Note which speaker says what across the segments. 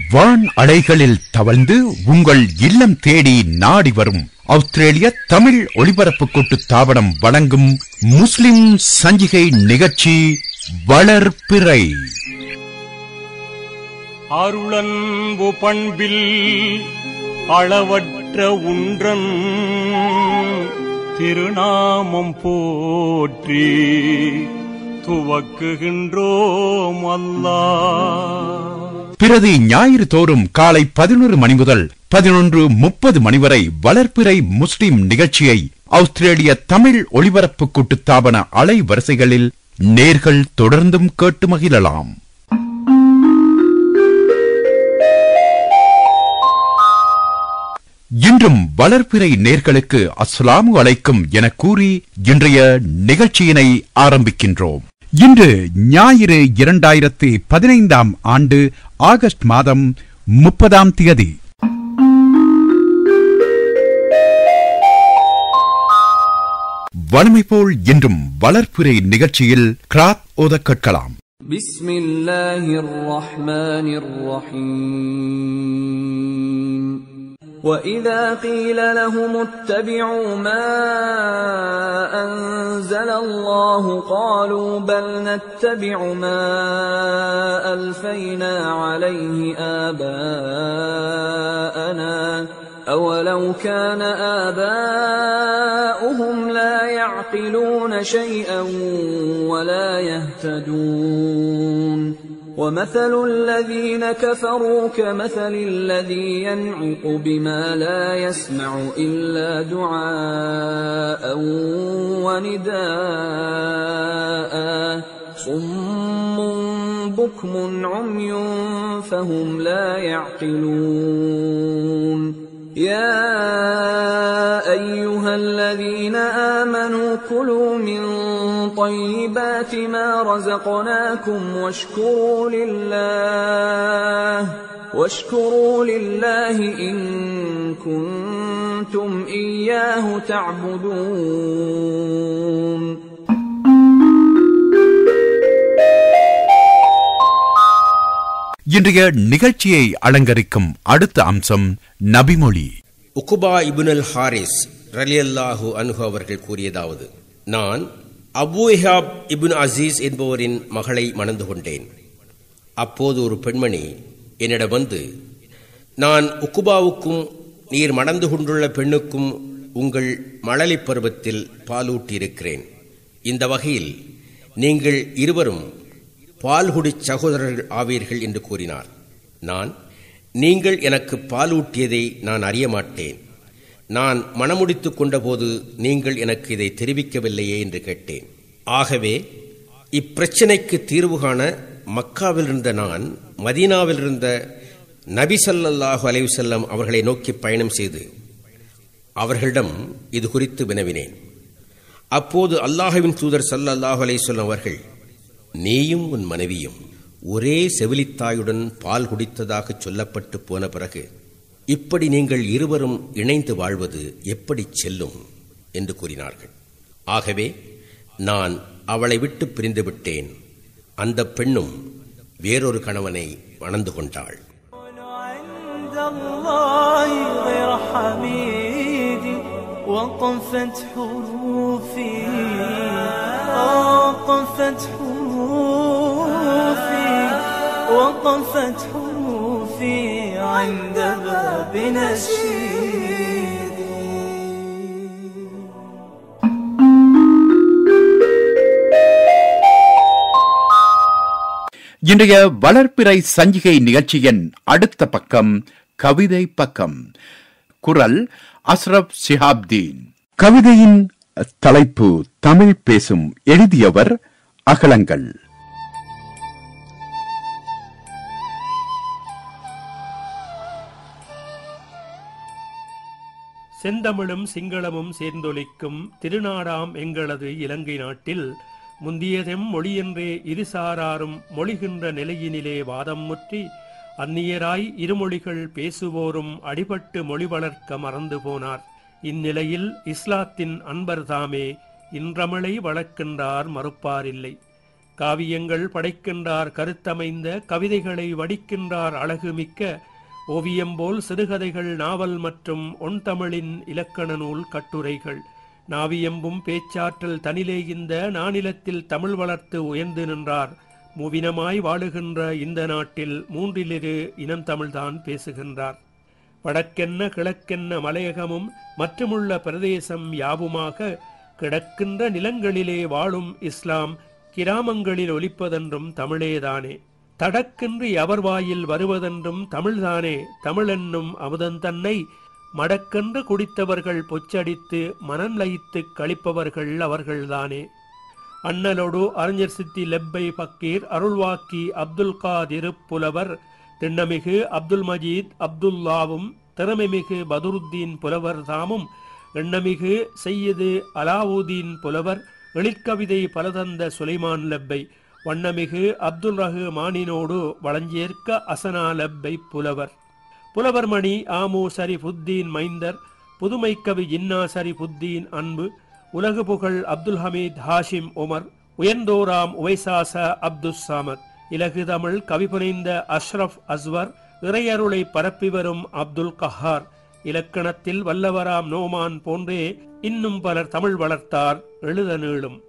Speaker 1: வான் அலைகளில் தவழ்ந்து உங்கள் இல்லம் தேடி நாடி வரும் ஆஸ்திரேலிய தமிழ் ஒளிபரப்பு கூட்டு தாபனம் வழங்கும் முஸ்லிம் சஞ்சிகை நிகழ்ச்சி வளர்பிறை
Speaker 2: அருளன்பு பண்பில் அளவற்ற உன்றன் திருநாமம் போற்றி துவக்குகின்றோம் அல்லா
Speaker 1: பிரதி ஞாயிறு தோறும் காலை பதினொரு மணி முதல் பதினொன்று முப்பது மணி வரை வளர்பிறை முஸ்லிம் நிகழ்ச்சியை ஆஸ்திரேலிய தமிழ் ஒளிபரப்பு கூட்டு தாபன அலை வரிசைகளில் நேர்கள் தொடர்ந்தும் கேட்டு மகிழலாம் இன்றும் வளர்பிறை நேர்களுக்கு அஸ்ஸலாமு அலைக்கும் என கூறி இன்றைய நிகழ்ச்சியினை ஆரம்பிக்கின்றோம் இன்று ஞாயிறு இரண்டாயிரத்தி பதினைந்தாம் ஆண்டு ஆகஸ்ட் மாதம் முப்பதாம் தேதி வலிமை போல் இன்றும் வளர்ப்புரை நிகழ்ச்சியில் கிராத் ஓத கேட்கலாம்
Speaker 3: بسم الله الرحمن الرحيم وإذا قيل لهم اتبعوا ما أنزل الله قالوا بل نتبع ما ألفينا عليه آباءنا أولو كان آباؤهم لا يعقلون شيئا ولا يهتدون ومثل الذين كفروا كمثل الذي ينعق بما لا يسمع إلا دعاء ونداء صم بكم عمي فهم لا يعقلون يا ايها الذين امنوا كلوا من طيبات ما رزقناكم واشكروا لله واشكروا لله ان كنتم اياه تعبدون
Speaker 1: இன்றைய நிகழ்ச்சியை அலங்கரிக்கும் அடுத்த அம்சம் நபிமொழி
Speaker 4: உகுபா இபுனல் ஹாரிஸ் ரலியல்லாஹு அன்ஹு அவர்கள் கூறியதாவது நான் அபூ இஹாப் இபுன் அசீஸ் என்பவரின் மகளை மணந்து கொண்டேன் அப்போது ஒரு பெண்மணி என்னிடம் வந்து நான் உக்குபாவுக்கும் நீர் மணந்து கொண்டுள்ள பெண்ணுக்கும் உங்கள் மழலை பருவத்தில் பாலூட்டியிருக்கிறேன் இந்த வகையில் நீங்கள் இருவரும் பால்குடி சகோதரர்கள் ஆவீர்கள் என்று கூறினார் நான் நீங்கள் எனக்கு பாலூட்டியதை நான் அறிய மாட்டேன் நான் மணமுடித்துக் கொண்டபோது நீங்கள் எனக்கு இதை தெரிவிக்கவில்லையே என்று கேட்டேன் ஆகவே இப்பிரச்சினைக்கு தீர்வு காண மக்காவில் இருந்த நான் மதீனாவில் இருந்த நபி ஸல்லல்லாஹு அலைஹி வஸல்லம் அவர்களை நோக்கி பயணம் செய்து அவர்களிடம் இது குறித்து வினவினேன் அப்போது அல்லாஹுவின் தூதர் ஸல்லல்லாஹு அலைஹி வஸல்லம் அவர்கள் நீயும் உன் மனைவியும் ஒரே செவிலித்தாயுடன் பால் குடித்ததாக சொல்லப்பட்டு போன பிறகு இப்படி நீங்கள் இருவரும் இணைந்து வாழ்வது எப்படி செல்லும் என்று கூறினார்கள் ஆகவே நான் அவளை விட்டு பிரிந்து விட்டேன் அந்த பெண்ணும் வேறொரு கணவனை மணந்து கொண்டாள்
Speaker 5: عند الله غير حميدي وقفت حروفي وقفت حروفي وقفت حروفي عند باب نشيدي
Speaker 1: இன்றைய வளர்ப்பிறை சஞ்சிகை நிகழ்ச்சியின் அடுத்த பக்கம் கவிதை பக்கம் குரல் அஸ்ரப் சிஹாப்தீன் கவிதையின் தலைப்பு தமிழ் பேசும் எழுதியவர் அகலங்கள்
Speaker 6: செந்தமிழும் சிங்களமும் சேர்ந்தொலிக்கும் திருநாடாம் எங்களது இலங்கை நாட்டில் முந்தியதெம் மொழியென்றே இருசாராரும் மொழிகின்ற நிலையினிலே வாதம் முற்றி அந்நியராய் இருமொழிகள் பேசுவோரும் அடிபட்டு மொழி வளர்க்க மறந்து போனார் இந்நிலையில் இஸ்லாத்தின் அன்பர் தாமே இன்றமிழை வளர்க்கின்றார் மறுப்பாரில்லை காவியங்கள் படைக்கின்றார் கருத்தமைந்த கவிதைகளை வடிக்கின்றார் அழகுமிக்க ஓவியம் போல் சிறுகதைகள் நாவல் மற்றும் ஒன்தமிழின் இலக்கண நூல் கட்டுரைகள் நாவியம்பும் பேச்சாற்றல் தனிலே இந்த நானிலத்தில் தமிழ் வளர்த்து உயர்ந்து நின்றார் மூவினமாய் வாழுகின்ற இந்த நாட்டில் மூன்றிலிரு இனம் தமிழ்தான் பேசுகின்றார் வடக்கென்ன கிழக்கென்ன மலையகமும் மற்றுமுள்ள பிரதேசம் யாவுமாக கிடக்கின்ற நிலங்களிலே வாழும் இஸ்லாம் கிராமங்களில் ஒலிப்பதென்றும் தமிழேதானே தடக்கின்றி அவர் வாயில் வருவதென்றும் தமிழ்தானே தமிழென்னும் அமுதந்தன்னை மடக்கென்று குடித்தவர்கள் பொச்சடித்து மனம் லயித்துக் கழிப்பவர்கள் அவர்கள்தானே அண்ணலோடு அறிஞர் சித்தி லெப்பை பக்கீர் அருள்வாக்கி அப்துல் காதிர் புலவர் திண்ணமிகு அப்துல் மஜீத் அப்துல்லாவும் திறமைமிகு பதுருத்தீன் புலவர் தாமும் எண்ணமிகு செய்யது அலாவுதீன் புலவர் எழிற்கவிதை பலதந்த சுலைமான் லெப்பை வண்ணமிகு அப்துல் ரஹு மானினோடு வளஞ்சேர்க்க அசனா லெப்பை புலவர் புலவர் மணி ஆமு சரிஃபுத்தீன் மைந்தர் புதுமை கவி ஜின்னா சரிஃபுத்தீன் அன்பு உலகு புகழ் அப்துல் ஹமீத் ஹாஷிம் உமர் உயர்ந்தோராம் உவைசாச அப்துஸ் சாமத் இலகு தமிழ் கவி புனைந்த அஷ்ரப் அஸ்வர் இறையருளை பரப்பி வரும் அப்துல் கஹார் இலக்கணத்தில் வல்லவராம் நோமான் போன்றே இன்னும் பலர் தமிழ் வளர்த்தார் எழுத நீளும்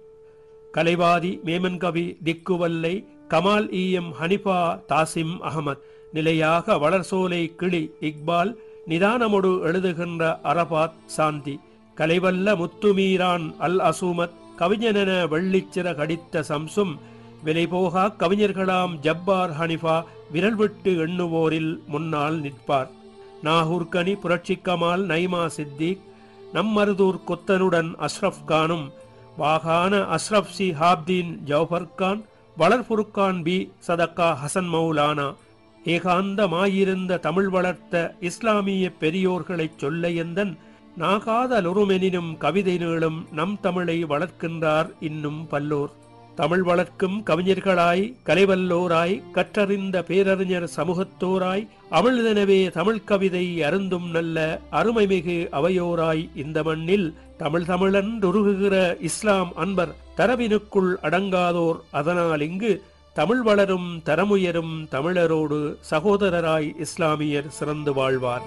Speaker 6: கலைவாதி மேமன் கவி திக்குவல்லை கமால் ஈயம் ஹனிஃபா தாசிம் அகமத் நிலையாக வளர்சோலை கிளி இக்பால் நிதானமொடு எழுதுகின்ற அரபாத் சாந்தி கலைவல்ல முத்துமீரான் அல் அசூமத் கவிஞனென வெள்ளிச்சிற கடித்த சம்சும் விலைபோகா கவிஞர்களாம் ஜப்பார் ஹனிஃபா விரல் விட்டு எண்ணுவோரில் முன்னால் நிற்பார் நாகூர்கனி புரட்சிக்கமால் நைமா சித்திக் நம்மருதூர் கொத்தனுடன் அஸ்ரப் கானும் வாகான அஸ்ரப் சி ஹாப்தீன் ஜௌஹர் கான் வளர்புருக்கான் பி சதக்கா ஹசன் மௌலானா ஏகாந்தமாயிருந்த தமிழ் வளர்த்த இஸ்லாமிய பெரியோர்களைச் சொல்ல எந்தன் நாகாதலுருமெனினும் கவிதை நீளும் நம் தமிழை வளர்க்கின்றார் இன்னும் பல்லோர் தமிழ் வளர்க்கும் கவிஞர்களாய் கலைவல்லோராய் கற்றறிந்த பேரறிஞர் சமூகத்தோராய் அமிழ்தெனவே தமிழ் கவிதை அருந்தும் நல்ல அருமைமிகு அவையோராய் இந்த மண்ணில் தமிழ் தமிழன் உருகுகிற இஸ்லாம் அன்பர் தரவினுக்குள் அடங்காதோர் அதனால் இங்கு தமிழ் வளரும் தரமுயரும் தமிழரோடு சகோதரராய் இஸ்லாமியர் சிறந்து வாழ்வார்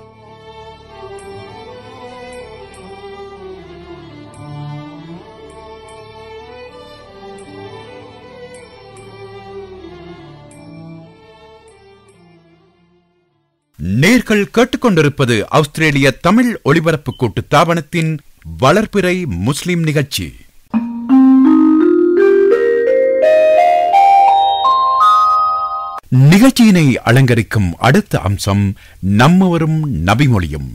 Speaker 1: நேர்கள் கேட்டுக்கொண்டிருப்பது ஆஸ்திரேலிய தமிழ் ஒலிபரப்பு கூட்டு தாபனத்தின் வளர்பிறை முஸ்லிம் நிகழ்ச்சி நிகழ்ச்சியினை அலங்கரிக்கும் அடுத்த அம்சம் நம்மவரும் நபிமொழியும்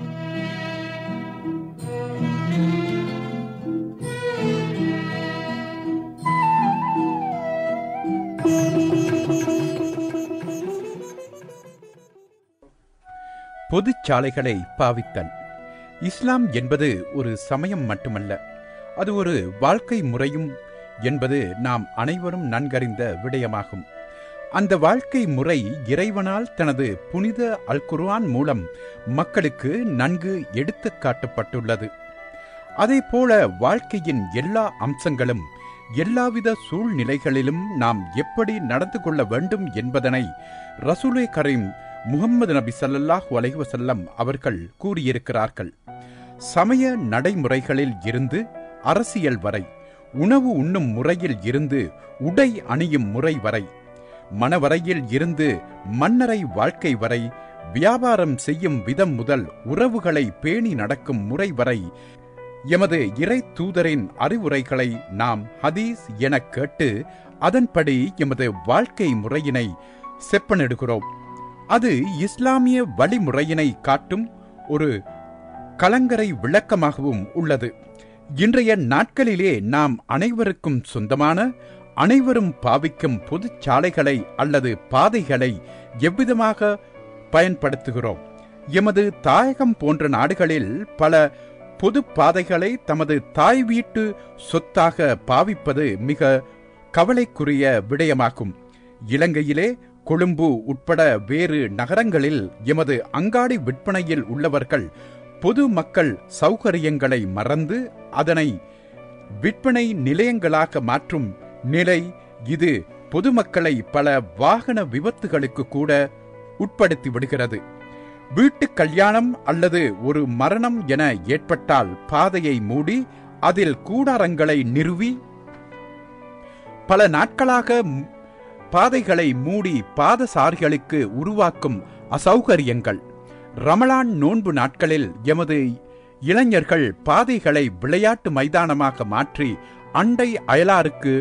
Speaker 1: பொதுச் சாலைகளை பாவித்தல் இஸ்லாம் என்பது ஒரு சமயம் மட்டுமல்ல அது ஒரு வாழ்க்கை முறையும் என்பது நாம் அனைவரும் நன்கறிந்த விடயமாகும் அந்த வாழ்க்கை முறை இறைவனால் தனது புனித அல் குர்ஆன் மூலம் மக்களுக்கு நன்கு எடுத்துக் காட்டப்பட்டுள்ளது அதேபோல வாழ்க்கையின் எல்லா அம்சங்களும் எல்லாவித சூழ்நிலைகளிலும் நாம் எப்படி நடந்து கொள்ள வேண்டும் என்பதனை ரசூலே கரீம் முகம்மது நபி ஸல்லல்லாஹு அலைஹி வஸல்லம் அவர்கள் கூறியிருக்கிறார்கள் சமய நடைமுறைகளில் இருந்து அரசியல் வரை உணவு உண்ணும் முறையில் இருந்து உடை அணியும் முறை வரை மணவரையில் இருந்து மன்னரை வாழ்க்கை வரை வியாபாரம் செய்யும் விதம் முதல் உறவுகளை பேணி நடக்கும் முறை வரை எமது இறை தூதரின் அறிவுரைகளை நாம் ஹதீஸ் எனக் கேட்டு அதன்படி எமது வாழ்க்கை முறையினை செப்பனிடுகிறோம் அது இஸ்லாமிய வழிமுறையினை காட்டும் ஒரு கலங்கரை விளக்கமாகவும் உள்ளது இன்றைய நாட்களிலே நாம் அனைவருக்கும் சொந்தமான அனைவரும் பாவிக்கும் பொதுச் சாலைகளை அல்லது பாதைகளை எவ்விதமாக பயன்படுத்துகிறோம் எமது தாயகம் போன்ற நாடுகளில் பல பொது பாதைகளை தமது தாய் வீட்டு சொத்தாக பாவிப்பது மிக கவலைக்குரிய விடயமாகும் இலங்கையிலே கொழும்பு உட்பட வேறு நகரங்களில் எமது அங்காடி விற்பனையில் உள்ளவர்கள் பொது மக்கள் சௌகரியங்களை மறந்து அதனை விற்பனை நிலையங்களாக மாற்றும் நிலை இது பொதுமக்களை பல வாகன விபத்துகளுக்கு கூட உட்படுத்தி விடுகிறது வீட்டு கல்யாணம் அல்லது ஒரு மரணம் என ஏற்பட்டால் பாதையை மூடி அதில் கூடாரங்களை நிறுவி பல நாட்களாக ம்- பாதைகளை மூடி பாதசாரிகளுக்கு உருவாக்கும் அசௌகரியங்கள் ரமலான் நோன்பு நாட்களில் எமது இளைஞர்கள் பாதைகளை விளையாட்டு மைதானமாக மாற்றி அண்டை அயலாருக்கு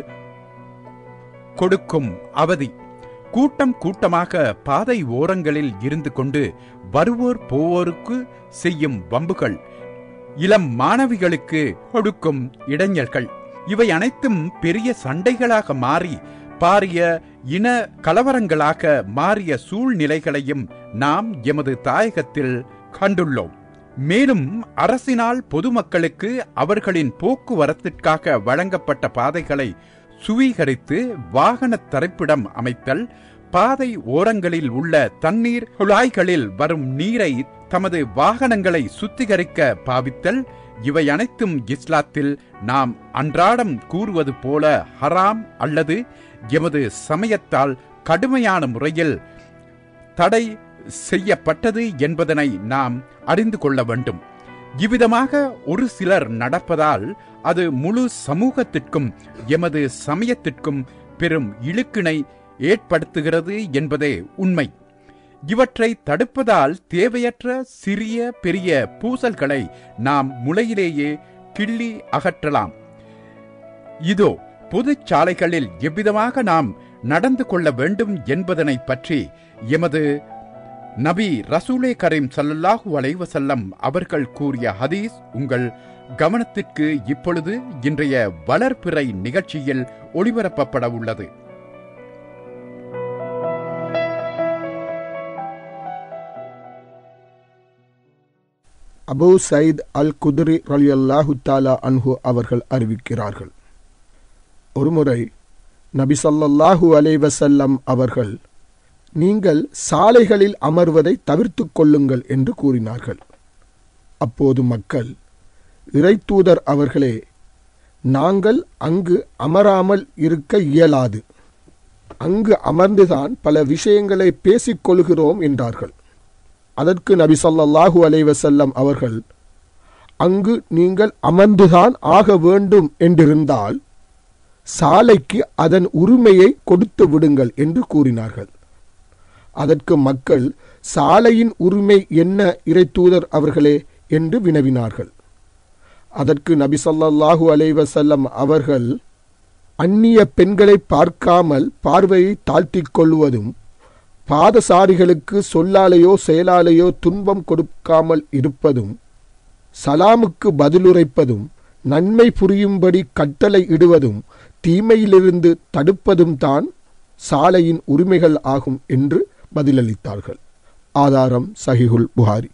Speaker 1: கொடுக்கும் அவதி கூட்டம் கூட்டமாக பாதை ஓரங்களில் இருந்து கொண்டு வருவோர் போவோருக்கு செய்யும் வம்புகள் இளம் மாணவிகளுக்கு கொடுக்கும் இடைஞ்சல்கள் இவை அனைத்தும் பெரிய சண்டைகளாக மாறி பாரிய இன கலவரங்களாக மாறிய சூழ்நிலைகளையும் நாம் எமது தாயகத்தில் கண்டுள்ளோம் மேலும் அரசினால் பொதுமக்களுக்கு அவர்களின் போக்குவரத்திற்காக வழங்கப்பட்ட பாதைகளை சுவீகரித்து வாகன தரிப்பிடம் அமைத்தல் பாதை ஓரங்களில் உள்ள தண்ணீர் குழாய்களில் வரும் நீரை தமது வாகனங்களை சுத்திகரிக்க பாவித்தல் இவை அனைத்தும் இஸ்லாத்தில் நாம் அன்றாடம் கூறுவது போல ஹராம் அல்லது எமது சமயத்தால் கடுமையான முறையில் தடை செய்யப்பட்டது என்பதனை நாம் அறிந்து கொள்ள வேண்டும் இவ்விதமாக ஒரு சிலர் நடப்பதால் அது முழு சமூகத்திற்கும் எமது சமயத்திற்கும் பெரும் இழுக்கினை ஏற்படுத்துகிறது என்பதே உண்மை இவற்றை தடுப்பதால் தேவையற்ற சிறிய பெரிய பூசல்களை நாம் முளையிலேயே கிள்ளி அகற்றலாம் இதோ பொதுச் சாலைகளில் எவ்விதமாக நாம் நடந்து கொள்ள வேண்டும் என்பதனை பற்றி எமது நபி ரசூலே கரீம் ஸல்லல்லாஹு அலைஹி வஸல்லம் அவர்கள் கூறிய ஹதீஸ் உங்கள் கவனத்திற்கு இப்பொழுது இன்றைய வளர்பிறை நிகழ்ச்சியில் ஒளிபரப்பப்பட உள்ளது
Speaker 7: அபூ சயீத் அல் குதிரி ரலியல்லாஹு தாலா அன்ஹு அவர்கள் அறிவிக்கிறார்கள் ஒருமுறை நபி ஸல்லல்லாஹு அலைஹி வஸல்லம் அவர்கள் நீங்கள் சாலைகளில் அமர்வதை தவிர்த்துக் கொள்ளுங்கள் என்று கூறினார்கள் அப்போது மக்கள் இறைத்தூதர் அவர்களே நாங்கள் அங்கு அமராமல் இருக்க இயலாது அங்கு அமர்ந்துதான் பல விஷயங்களை பேசிக் கொள்கிறோம் என்றார்கள் அதற்கு நபி ஸல்லல்லாஹு அலைஹி வஸல்லம் அவர்கள் அங்கு நீங்கள் அமர்ந்துதான் ஆக வேண்டும் என்றிருந்தால் சாலைக்கு அதன் உரிமையை கொடுத்து விடுங்கள் என்று கூறினார்கள் அதற்கு மக்கள் சாலையின் உரிமை என்ன இறைத்தூதர் அவர்களே என்று வினவினார்கள் அதற்கு நபி ஸல்லல்லாஹு அலைஹி வஸல்லம் அவர்கள் அந்நிய பெண்களை பார்க்காமல் பார்வையை தாழ்த்திக் கொள்வதும் பாதசாரிகளுக்கு சொல்லாலேயோ செயலாலேயோ துன்பம் கொடுக்காமல் இருப்பதும் சலாமுக்கு பதிலுரைப்பதும் நன்மை புரியும்படி கட்டளை இடுவதும் தீமையிலிருந்து தடுப்பதும் தான் சாலையின் உரிமைகள் ஆகும் என்று பதிலளித்தார்கள் ஆதாரம் சஹிஹுல் புகாரி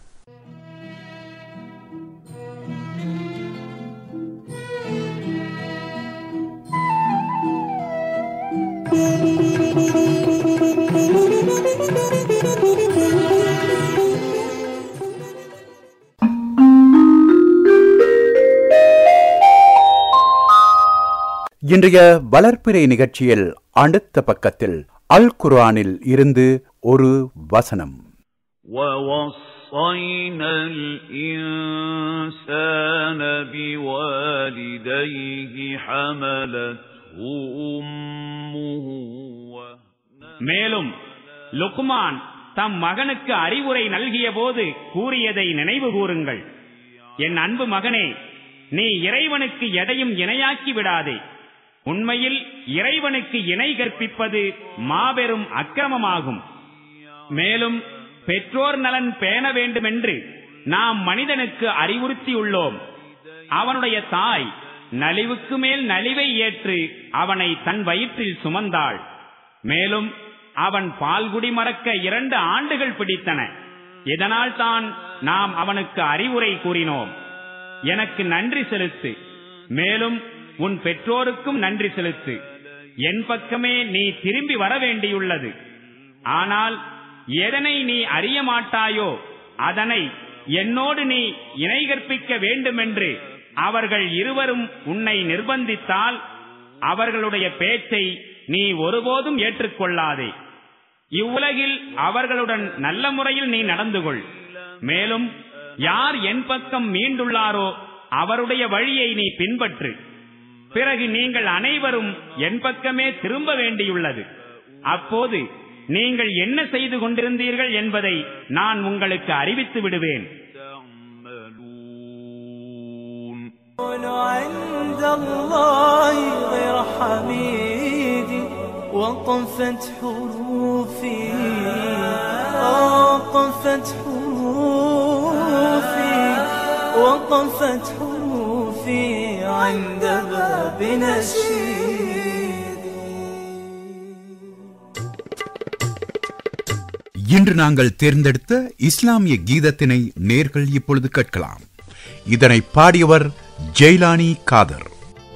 Speaker 1: இன்றைய வளர்ப்பிறை நிகழ்ச்சியில் அடுத்த பக்கத்தில் அல் குர்ஆனில் இருந்து ஒரு வசனம்
Speaker 2: ووصينا الإنسان بوالديه حملته أمه وهنا
Speaker 8: மேலும் லுக்மான் தம் மகனுக்கு அறிவுரை நல்கிய போது கூறியதை நினைவு கூறுங்கள் என் அன்பு மகனே நீ இறைவனுக்கு எதையும் இணையாக்கி விடாதே உண்மையில் இறைவனுக்கு இணை கற்பிப்பது மாபெரும் அக்கிரமமாகும் மேலும் பெற்றோர் நலன் பேண வேண்டுமென்று நாம் மனிதனுக்கு அறிவுறுத்தியுள்ளோம் அவனுடைய தாய் நலிவுக்கு மேல் நலிவை ஏற்று அவனை தன் வயிற்றில் சுமந்தாள் மேலும் அவன் பால்குடி மறக்க இரண்டு ஆண்டுகள் பிடித்தன இதனால் தான் நாம் அவனுக்கு அறிவுரை கூறினோம் எனக்கு நன்றி செலுத்து மேலும் உன் பெற்றோருக்கும் நன்றி செலுத்து என் பக்கமே நீ திரும்பி வர வேண்டியுள்ளது ஆனால் எதனை நீ அறிய மாட்டாயோ அதனை என்னோடு நீ இணை கற்பிக்க வேண்டுமென்று அவர்கள் இருவரும் உன்னை நிர்பந்தித்தால் அவர்களுடைய பேச்சை நீ ஒருபோதும் ஏற்றுக்கொள்ளாதே இவ்வுலகில் அவர்களுடன் நல்ல முறையில் நீ நடந்து கொள் மேலும் யார் என் பக்கம் மீண்டுள்ளாரோ அவருடைய வழியை நீ பின்பற்று பிறகு நீங்கள் அனைவரும் என் பக்கமே திரும்ப வேண்டியுள்ளது அப்போது நீங்கள் என்ன செய்து கொண்டிருந்தீர்கள் என்பதை நான் உங்களுக்கு அறிவித்து விடுவேன்
Speaker 5: عند الله غير حميدي وقفت حروفي وقفت حروفي وقفت حروفي عند باب نشيدي
Speaker 1: இன்று நாங்கள் தேர்ந்தெடுத்த இஸ்லாமிய கீதத்தினை நேர்கள் இப்பொழுது கேட்கலாம் இதனை பாடியவர் ஜெய்லானி காதர்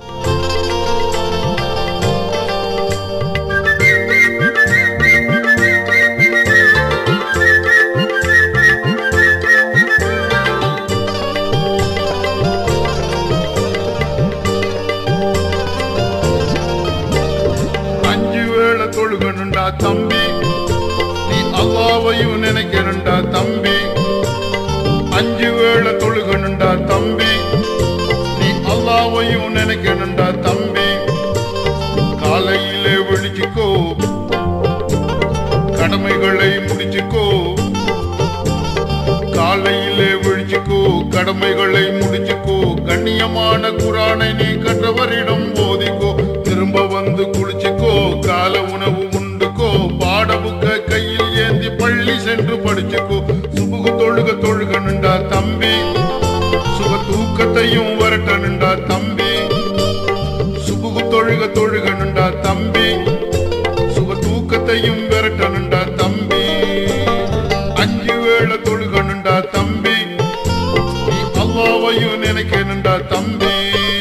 Speaker 9: அஞ்சு வேளை தொழுகணுண்டா தம்பி நீ அல்லாவையும் நினைக்கணுண்டா தம்பி அஞ்சு வேளை தொழுகணுண்டா தம்பி நீ அல்லாவையும் நினைக்கணுண்டா தம்பி காலையிலே விழிச்சுக்கோ கடமைகளை முடிச்சுக்கோ காலையிலே விழிச்சுக்கோ கடமைகளை முடிச்சுக்கோ கண்ணியமான குரானை நீ கற்றவரிடம் போதிக்கோ திரும்ப வந்து குளிச்சுக்கோ கால உணவு உண்டுக்கோ பாட புக்க கையில் ஏந்தி பள்ளி சென்று படிச்சுக்கோ சுபுகு தொழுக தொழுகணுண்டா தம்பி சுக தூக்கத்தையும் வரட்டணுண்டா தம்பி சுபுகு தொழுக தொழுகணுண்டா தம்பி சுக தூக்கத்தையும் விரட்டணுண்டா தம்பி அஞ்சு வேளை தொழுகணுண்டா தம்பி நீ அல்லாவையும் நினைக்கணுண்டா தம்பி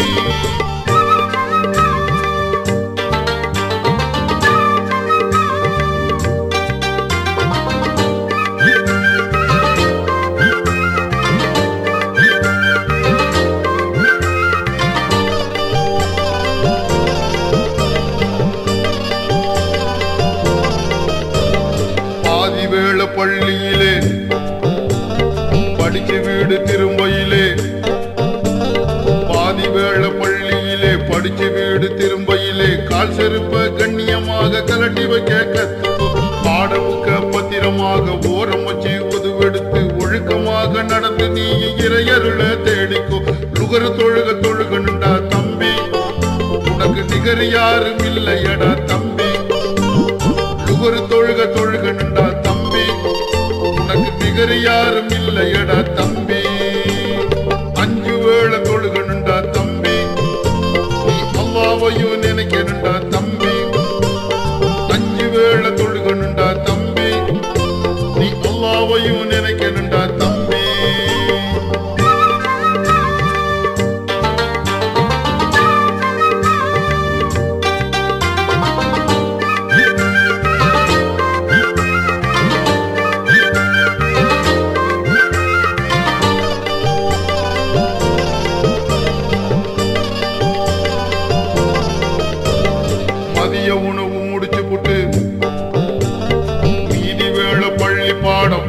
Speaker 9: பாதி வேளை பள்ளியிலே படிச்சு வீடு திரும்பையிலே பாதி வேளை பள்ளியிலே படிச்சு வீடு திரும்பையிலே கால் செருப்ப கண்ணியமாக கலட்டி வைக்க கத்துக்கோ பாடமுக்க பத்திரமாக ஓரம் வச்சு உதுவெடுத்து ஒழுக்கமாக நடந்து நீ இறையருள தேடிக்கோ லுகரு தொழுக தொழுகணுண்டா தம்பி உனக்கு நிகர் யாரும் இல்லையடா தம்பி லுகரு தொழுக தொழுகணுண்டா தம்பி உனக்கு நிகர் யாரும் இல்லையடா தம்பி அஞ்சு வேளை தொழுகணுண்டா தம்பி நீ அல்லாவையும் நினைக்கணுண்டா தம்பி அஞ்சு வேளை தொழுகணுண்டா தம்பி நீ அல்லாவையும் நினைக்கணுண்டா தம்பி மதிய உணவு முடிச்சு புட்டு மீதி வேளை பள்ளி பாடம்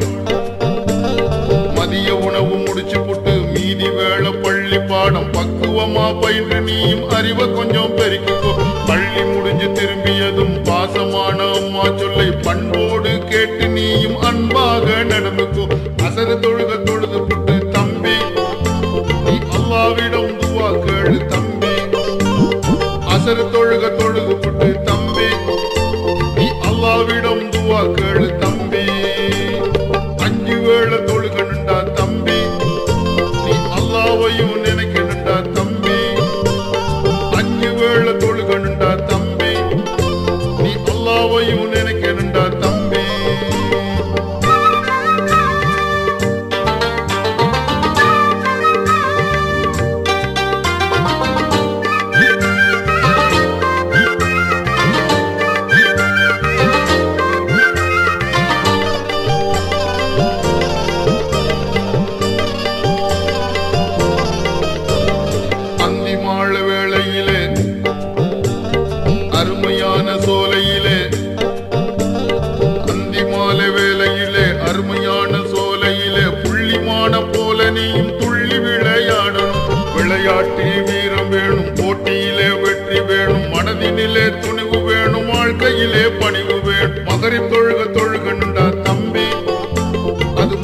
Speaker 9: மதிய உணவு முடிச்சு புட்டு மீதி வேளை பள்ளி பாடம் பக்குவமா பயின்று நீயும் அறிவை கொஞ்சம் பெருக்கிக்கோ பள்ளி முடிஞ்சு திரும்பியதும் பாசமான அம்மா சொல்லை பண்போடு கேட்டு நீயும் அன்பாக நடந்துக்கோ அசரு தொழுக தொழுது புட்டு தம்பி நீ அல்லாவிடம் துவா கேளு தம்பி அசரு தொழுக தொழுகு புட்டு தம்பி நீ அல்லாவிடம் துவா கேளு தம்பி அஞ்சு வேளை தொழுகணுண்டா தம்பி நீ அல்லாவையும் நினைக்கணுண்டா தம்பி அஞ்சு வேளை தொழுகணுண்டா தம்பி நீ அல்லாவையும் நினைக்கணுண்டா தம்பி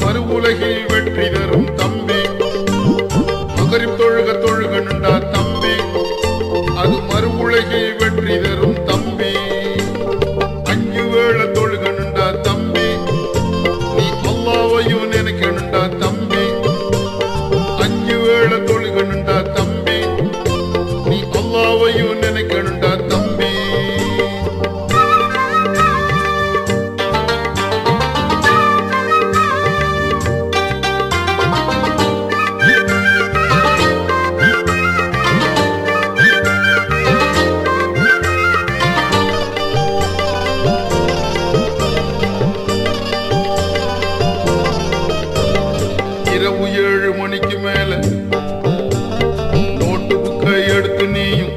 Speaker 9: மறு உலகில் வெற்றி தரும் தம்பி மகரிப் தொழுக தொழுகணுண்டா தம்பி அது மறு உலகில் வெற்றி தரும் தம்பி அஞ்சு வேளை தொழுகணுண்டா தம்பி நீ அல்லாவையும் நினைக்கணுண்டா தம்பி அஞ்சு வேளை தொழுகணுண்டா தம்பி நீ அல்லாவையும் நினைக்கணுண்டா தம்பி இரவு ஏழு மணிக்கு மேல நோட்டு புக்கை எடுத்து நீயும்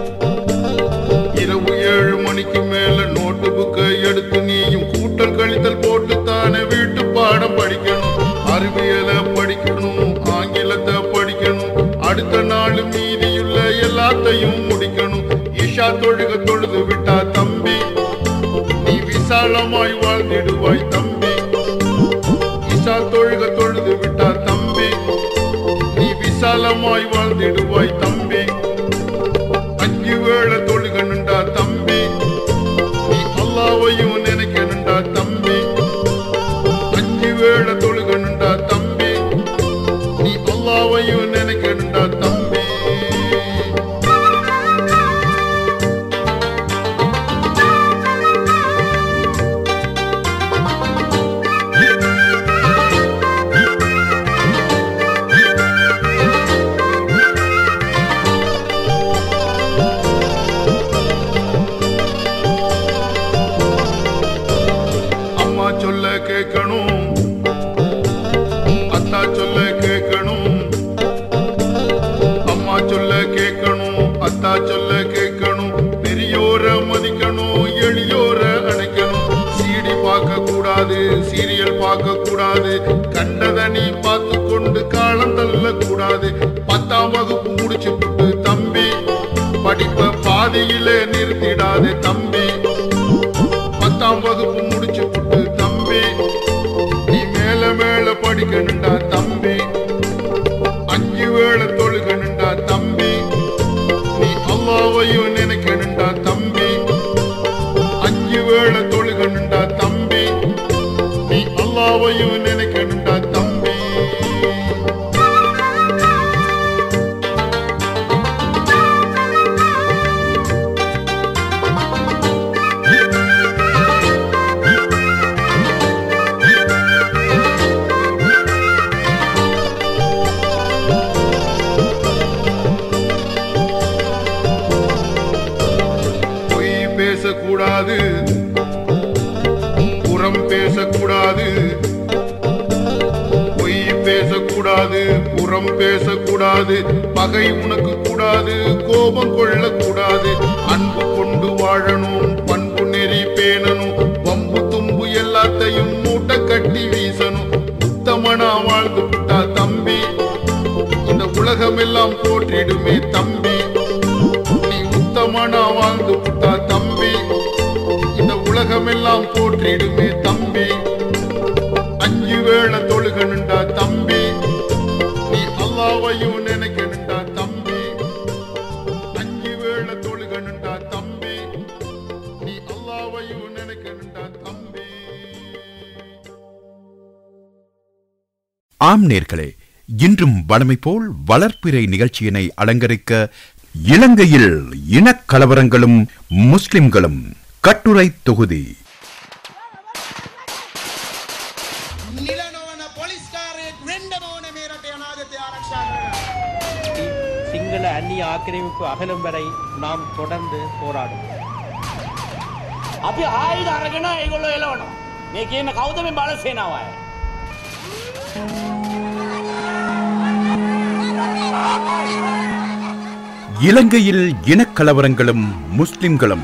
Speaker 9: இரவு ஏழு மணிக்கு மேல நோட்டு புக்கை எடுத்து நீயும் கூட்டல் கழித்தல் போட்டு தானே வீட்டு பாடம் படிக்கணும் அறிவியலை படிக்கணும் ஆங்கிலத்தை படிக்கணும் அடுத்த நாள் மீதியுள்ள எல்லாத்தையும் முடிக்கணும் ஈஷா தொழுக தொழுது விட்டா தம்பி நீ விசாலமாய் வாழ்ந்திடுவாய் தம்பி ஈசா தொழுக தொழுது விட்டா தம்பி நீ விசாலமாய் வாழ்ந்திடுவாய் தம்பி அஞ்சு வேளை தொழுகணுண்டா தம்பி நீ அல்லாவையும் நினைக்கணுண்டா தம்பி அஞ்சு வேளை தொழுகணுண்டா தம்பி நீ அல்லாவையும் நினைக்கணுண்டா தம்பி அம்மா சொல்ல கேட்கணும் அத்தா சொல்ல கேட்கணும் அம்மா சொல்ல கேட்கணும் அத்தா சொல்ல கேட்கணும் பெரியோர மதிக்கணும் எளியோர அணைக்கணும் சீடி பார்க்க கூடாது சீரியல் பார்க்க கூடாது கண்டத நீ பார்த்து கொண்டு காலம் தள்ள கூடாது பத்தாம் வகுப்பு முடிச்சு விட்டு தம்பி படிப்ப பாதியிலே நிறுத்திடாது தம்பி பத்தாம் வகுப்பு முடிச்சு விட்டு தம்பி நீ மேல மேல படிக்கணுண்டா தம்பி அஞ்சு வேளை தொழுகணுண்டா தம்பி நீ அல்லாவையும் நினைக்கணுண்டா தம்பி அஞ்சு வேளை தொழுகணுண்டா தம்பி நீ அல்லாவையும் நினைக்கணுண்டா தம்பி பொய் பேசக்கூடாது புறம் பேசக்கூடாது பொய் பேசக்கூடாது புறம் பேசக்கூடாது பகை உனக்கு கூடாது கோபம் கொள்ளக்கூடாது அன்பு கொண்டு வாழணும் பண்பு நெறி பேணணும் வம்பு தும்பு எல்லாத்தையும் மூட்டை கட்டி வீசணும் உத்தமனா வாழ்ந்து விட்டா தம்பி இந்த உலகமெல்லாம் போற்றிடுமே தம்பி நீ உத்தமனா வாழ்ந்து விட்டா தம்பி இந்த உலகமெல்லாம் போற்றிடுமே தம்பி அஞ்சு வேளை தொழுகணுண்டா தம்பி நீ அல்லாவையும் நினைக்கணுண்டா தம்பி அஞ்சு வேளை தொழுகணுண்டா தம்பி நீ அல்லாவையும் நினைக்கணுண்டா தம்பி
Speaker 1: ஆம் நேர்களே இன்றும் வழமை போல் வளர்ப்பிறை நிகழ்ச்சியினை அலங்கரிக்க இலங்கையில் இனக்கலவரங்களும் முஸ்லிம்களும் கட்டுரை தொகுதி
Speaker 10: නිල නොවන පොලිස්කාරයෙක් වෙන්න ඕන මේ රට අනාගතය ආරක්ෂා කරගන්න.
Speaker 11: சிங்கள அந்நிய ஆக்கிரமிப்பு அகலும் வரை நாம் தொடர்ந்து போராடுவோம்
Speaker 12: අපි ආයුධ අරගෙන ඒගොල්ලෝ එලවනවා. මේ කියන කවුද මේ බල සේනාවය?
Speaker 1: இலங்கையில் இனக்கலவரங்களும் முஸ்லிம்களும்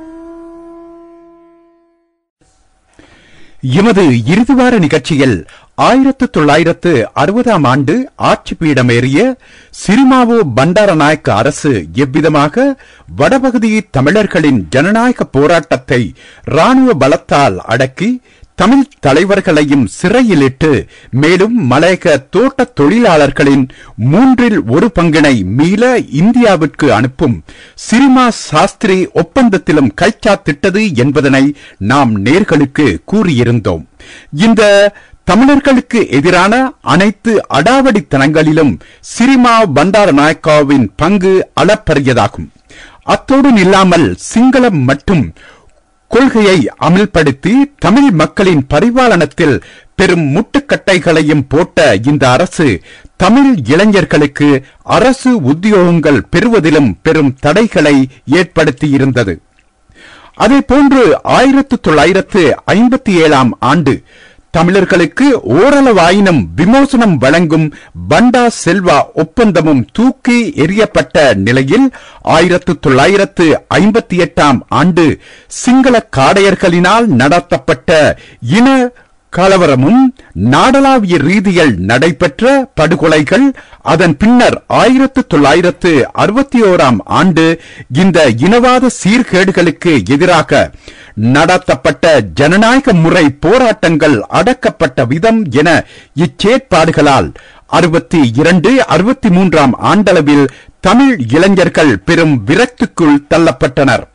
Speaker 1: எமது இறுதிவார நிகழ்ச்சியில் ஆயிரத்து தொள்ளாயிரத்து அறுபதாம் ஆண்டு ஆட்சி பீடமேறிய சிரிமாவோ பண்டாரநாயக்க அரசு எவ்விதமாக வடபகுதி தமிழர்களின் ஜனநாயக போராட்டத்தை ராணுவ பலத்தால் அடக்கி தமிழ் தலைவர்களையும் சிறையிலிட்டு மேலும் மலையக தோட்ட தொழிலாளர்களின் மூன்றில் ஒரு பங்கினை மீள இந்தியாவிற்கு அனுப்பும் சிரிமா சாஸ்திரி ஒப்பந்தத்திலும் கைச்சாத்திட்டது என்பதனை நாம் நேர்களுக்கு கூறியிருந்தோம் இந்த தமிழர்களுக்கு எதிரான அனைத்து அடாவடித்தனங்களிலும் சிரிமா பண்டாரநாயக்காவின் பங்கு அளப்பரியதாகும் அத்தோடு இல்லாமல் சிங்களம் மற்றும் கொள்கையை அமல்படுத்தி தமிழ் மக்களின் பரிபாலனத்தில் பெரும் முட்டுக்கட்டைகளையும் போட்ட இந்த அரசு தமிழ் இளைஞர்களுக்கு அரசு உத்தியோகங்கள் பெறுவதிலும் பெரும் தடைகளை ஏற்படுத்தியிருந்தது அதே போன்று ஆயிரத்து தொள்ளாயிரத்து ஐம்பத்தி ஏழாம் ஆண்டு தமிழர்களுக்கு ஓரளவாயினும் விமோசனம் வழங்கும் பண்டா செல்வா ஒப்பந்தமும் தூக்கி எறியப்பட்ட நிலையில் ஆயிரத்து தொள்ளாயிரத்து ஐம்பத்தி எட்டாம் ஆண்டு சிங்கள காடையர்களினால் நடத்தப்பட்ட இன கலவரமும் நாடளாவிய ரீதியில் நடைபெற்ற படுகொலைகள் அதன் பின்னர் ஆயிரத்து தொள்ளாயிரத்து அறுபத்தி ஓராம் ஆண்டு இந்த இனவாத சீர்கேடுகளுக்கு எதிராக நடத்தப்பட்ட ஜனநாயக முறை போராட்டங்கள் அடக்கப்பட்ட விதம் என இச்சேற்பாடுகளால் அறுபத்தி இரண்டு அறுபத்தி மூன்றாம் ஆண்டளவில் தமிழ் இளைஞர்கள் பெரும் விரக்திக்குள் தள்ளப்பட்டனர்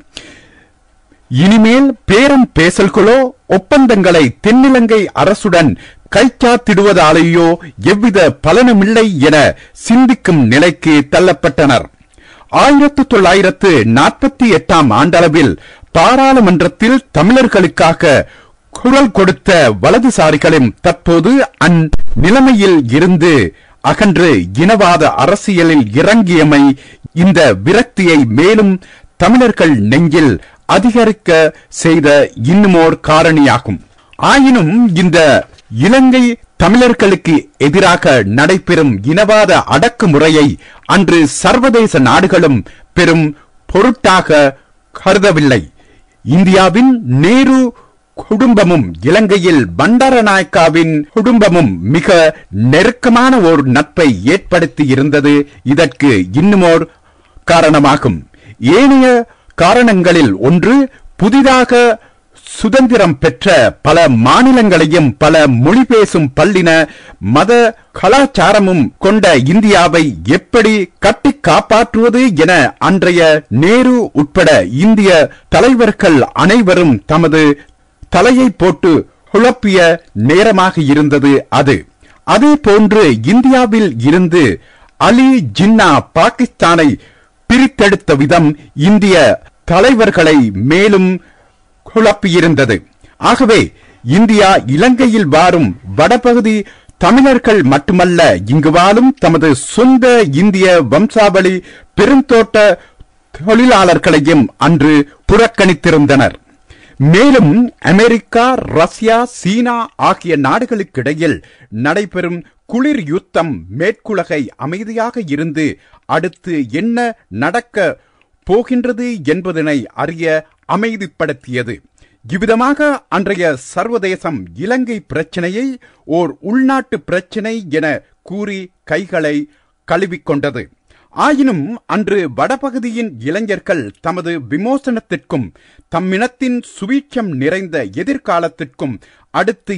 Speaker 1: இனிமேல் பேரம் பேசல்களோ ஒப்பந்தங்களை தென்னிலங்கை அரசுடன் கைச்சாத்திடுவதாலேயோ எவ்வித பலனுமில்லை என சிந்திக்கும் நிலைக்கு தள்ளப்பட்டனர் ஆயிரத்து தொள்ளாயிரத்து நாற்பத்தி எட்டாம் ஆண்டளவில் பாராளுமன்றத்தில் தமிழர்களுக்காக குரல் கொடுத்த வலதுசாரிகளும் தற்போது அந்நிலைமையில் இருந்து அகன்று இனவாத அரசியலில் இறங்கியமை இந்த விரக்தியை மேலும் தமிழர்கள் நெஞ்சில் அதிகரிக்க செய்த இன்னுமோர் காரணியாகும் ஆயினும் இந்த இலங்கை தமிழர்களுக்கு எதிராக நடைபெறும் இனவாத அடக்குமுறையை அன்று சர்வதேச நாடுகளும் பெரும் பொருட்டாக கருதவில்லை இந்தியாவின் நேரு குடும்பமும் இலங்கையில் பண்டாரநாயக்காவின் குடும்பமும் மிக நெருக்கமான ஒரு நட்பை ஏற்படுத்தி இருந்தது இதற்கு இன்னுமோர் காரணமாகும் ஏனைய காரணங்களில் ஒன்று புதிதாக சுதந்திரம் பெற்ற பல மாநிலங்களையும் பல மொழி பேசும் பல்லின மத கலாச்சாரமும் கொண்ட இந்தியாவை எப்படி கட்டி காப்பாற்றுவது என அன்றைய நேரு உட்பட இந்திய தலைவர்கள் அனைவரும் தமது தலையை போட்டு குழப்பிய நேரமாக இருந்தது அது அதே போன்று இந்தியாவில் இருந்து அலி ஜின்னா பாகிஸ்தானை பிரித்தெடுத்த விதம் இந்திய தலைவர்களை மேலும் குழப்பியிருந்தது ஆகவே இந்தியா இலங்கையில் வாரும் வடபகுதி தமிழர்கள் மட்டுமல்ல இங்கு வாழும் தமது சொந்த இந்திய வம்சாவளி பெருந்தோட்ட தொழிலாளர்களையும் அன்று புறக்கணித்திருந்தனர் மேலும் அமெரிக்கா ரஷ்யா சீனா ஆகிய நாடுகளுக்கிடையில் நடைபெறும் குளிர் யுத்தம் மேற்குலகை அமைதியாக இருந்து அடுத்து என்ன நடக்க போகின்றது என்பதனை அறிய அமைதிப்படுத்தியது இவ்விதமாக அன்றைய சர்வதேசம் இலங்கை பிரச்சனையை ஓர் உள்நாட்டு பிரச்சனை என கூறி கைகளை கழுவிக்கொண்டது ஆயினும் அன்று வடபகுதியின் இளைஞர்கள் தமது விமோசனத்திற்கும் தம்மினத்தின் சுவீட்சம் நிறைந்த எதிர்காலத்திற்கும் அடுத்து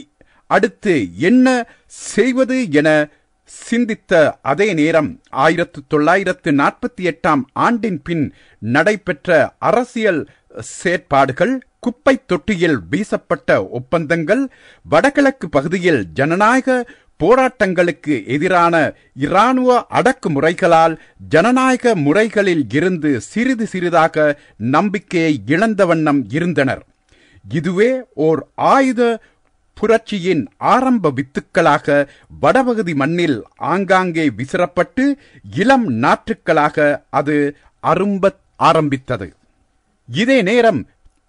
Speaker 1: அடுத்து என்ன செய்வது என சிந்தித்த அதே நேரம் ஆயிரத்து தொள்ளாயிரத்து நாற்பத்தி எட்டாம் ஆண்டின் பின் நடைபெற்ற அரசியல் செயற்பாடுகள் குப்பை தொட்டியில் வீசப்பட்ட ஒப்பந்தங்கள் வடகிழக்கு பகுதியில் ஜனநாயக போராட்டங்களுக்கு எதிரான இராணுவ அடக்குமுறைகளால் ஜனநாயக முறைகளில் இருந்து சிறிது சிறிதாக நம்பிக்கையை இழந்த வண்ணம் இருந்தனர் இதுவே ஓர் ஆயுத புரட்சியின் ஆரம்ப வித்துக்களாக வடபகுதி மண்ணில் ஆங்காங்கே விசிறப்பட்டு இளம் நாற்றுக்களாக அது அரும்பத் ஆரம்பித்தது இதே நேரம்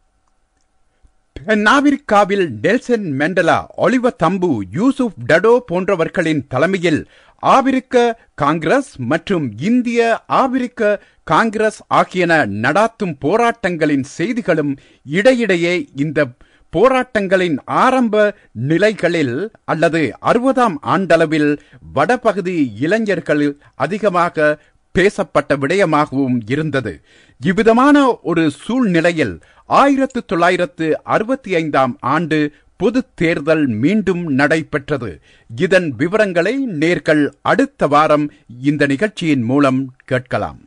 Speaker 1: தென்னாப்பிரிக்காவில் நெல்சன் மெண்டலா ஒலிவ தம்பு யூசுப் டடோ போன்றவர்களின் தலைமையில் ஆபிரிக்க காங்கிரஸ் மற்றும் இந்திய ஆபிரிக்க காங்கிரஸ் ஆகியன நடாத்தும் போராட்டங்களின் செய்திகளும் இடையிடையே இந்த போராட்டங்களின் ஆரம்ப நிலைகளில் அல்லது அறுபதாம் ஆண்டளவில் வடபகுதி இளைஞர்கள் அதிகமாக பேசப்பட்ட விடயமாகவும் இருந்தது இவ்விதமான ஒரு சூழ்நிலையில் ஆயிரத்து தொள்ளாயிரத்து அறுபத்தி ஐந்தாம் ஆண்டு பொது தேர்தல் மீண்டும் நடைபெற்றது இதன் விவரங்களை நேர்கள் அடுத்த வாரம் இந்த நிகழ்ச்சியின் மூலம் கேட்கலாம்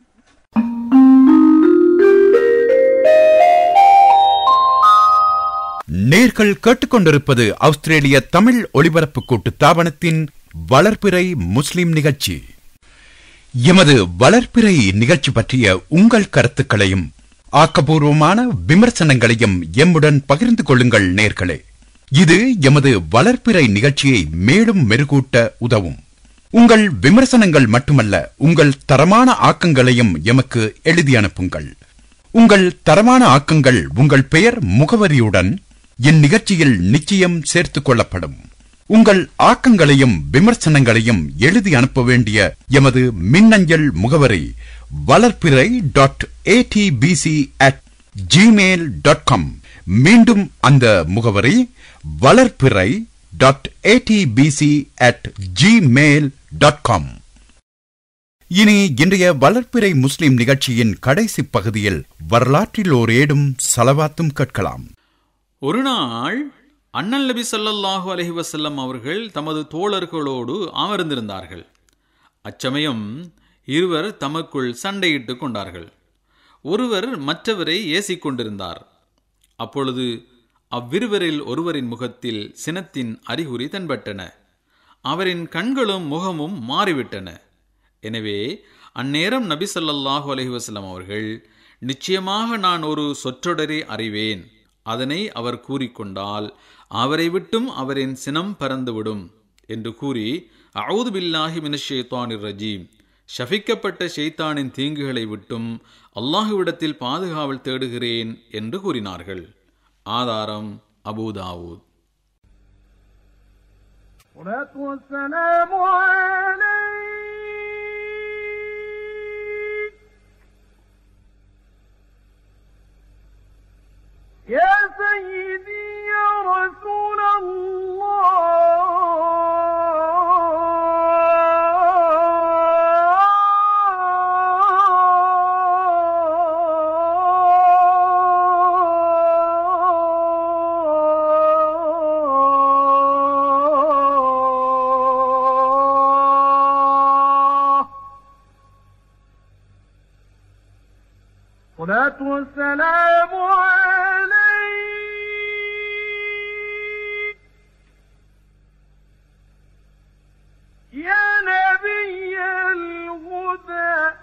Speaker 1: நேர்கள் கேட்டுக்கொண்டிருப்பது ஆஸ்திரேலிய தமிழ் ஒலிபரப்பு கூட்டு தாபனத்தின் வளர்ப்பிறை முஸ்லிம் நிகழ்ச்சி எமது வளர்ப்பிறை நிகழ்ச்சி பற்றிய உங்கள் கருத்துக்களையும் ஆக்கபூர்வமான விமர்சனங்களையும் எம்முடன் பகிர்ந்து கொள்ளுங்கள் நேர்களே இது எமது வளர்ப்பிறை நிகழ்ச்சியை மேலும் மெருகூட்ட உதவும் உங்கள் விமர்சனங்கள் மட்டுமல்ல உங்கள் தரமான ஆக்கங்களையும் எமக்கு எழுதி அனுப்புங்கள் உங்கள் தரமான ஆக்கங்கள் உங்கள் பெயர் முகவரியுடன் இந்நிகழ்ச்சியில் நிச்சயம் சேர்த்துக் கொள்ளப்படும் உங்கள் ஆக்கங்களையும் விமர்சனங்களையும் எழுதி அனுப்ப வேண்டிய எமது மின்னஞ்சல் முகவரி Valarpirai dot ADBC at Gmail dot com மீண்டும் அந்த முகவரி Valarpirai dot ADBC at Gmail dot com இனி இன்றைய வளர்ப்பிறை முஸ்லிம் நிகழ்ச்சியின் கடைசி பகுதியில் வரலாற்றில் ஓர் ஏடும் சலவாத்தும் கேட்கலாம்
Speaker 13: ஒரு நாள் அண்ணல் நபி ஸல்லல்லாஹு அலைஹி வஸல்லம் அவர்கள் தமது தோழர்களோடு அமர்ந்திருந்தார்கள் அச்சமயம் இருவர் தமக்குள் சண்டையிட்டுக் கொண்டார்கள் ஒருவர் மற்றவரை ஏசிக் கொண்டிருந்தார் அப்பொழுது அவ்விருவரில் ஒருவரின் முகத்தில் சினத்தின் அறிகுறி தென்பட்டன அவரின் கண்களும் முகமும் மாறிவிட்டன எனவே அந்நேரம் நபி ஸல்லல்லாஹு அலைஹி வஸல்லம் அவர்கள் நிச்சயமாக நான் ஒரு சொற்றொடரை அறிவேன் அதனை அவர் கூறிக்கொண்டால் அவரை விட்டும் அவரின் சினம் பறந்துவிடும் என்று கூறி அவுது பில்லாஹி மினஷேத்தானிர் ரஜீம் ஷபிக்கப்பட்ட ஷெய்தானின் தீங்குகளை விட்டும் அல்லாஹுவிடத்தில் பாதுகாவல் தேடுகிறேன் என்று கூறினார்கள் ஆதாரம் அபூதாவூத்
Speaker 5: الصلاة والسلام عليك يا سيدي يا رسول الله الصلاة والسلام عليك يا نبي الهدى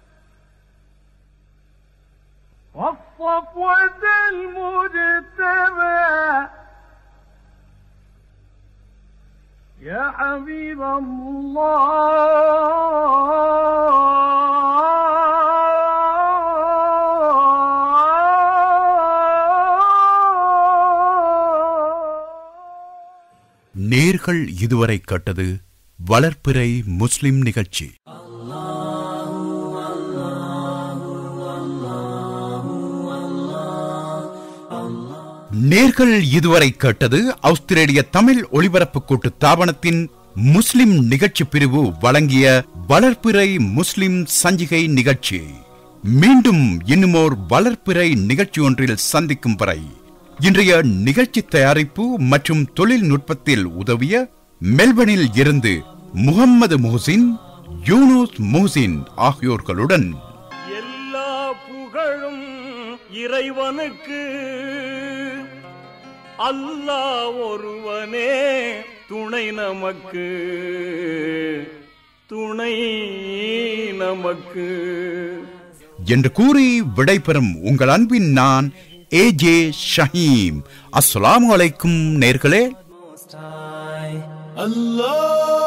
Speaker 5: والصفوة المجتبى يا حبيب الله
Speaker 1: நேர்கள் இதுவரை கேட்டது வளர்ப்பிறை முஸ்லிம் நிகழ்ச்சி நேர்கள் இதுவரை கேட்டது ஆஸ்திரேலிய தமிழ் ஒலிபரப்பு கூட்டு தாபனத்தின் முஸ்லிம் நிகழ்ச்சி பிரிவு வழங்கிய வளர்ப்பிறை முஸ்லிம் சஞ்சிகை நிகழ்ச்சி மீண்டும் இன்னுமோர் வளர்ப்பிறை நிகழ்ச்சி ஒன்றில் சந்திக்கும் வரை இன்றைய நிகழ்ச்சி தயாரிப்பு மற்றும் தொழில்நுட்பத்தில் உதவிய மெல்பனில் இருந்து முகம்மது முஹசின் யூனுஸ் முஹசின் ஆகியோர்களுடன்
Speaker 5: எல்லா புகழும் இறைவனுக்கு அல்லாஹ் ஒருவனே துணை நமக்கு துணை நமக்கு
Speaker 1: என்று கூறி விடைபெறும் உங்கள் அன்பின் நான் ஏ ஜே ஷஹீம் அஸ்ஸலாமு அலைக்கும் நேர்களே
Speaker 5: Allah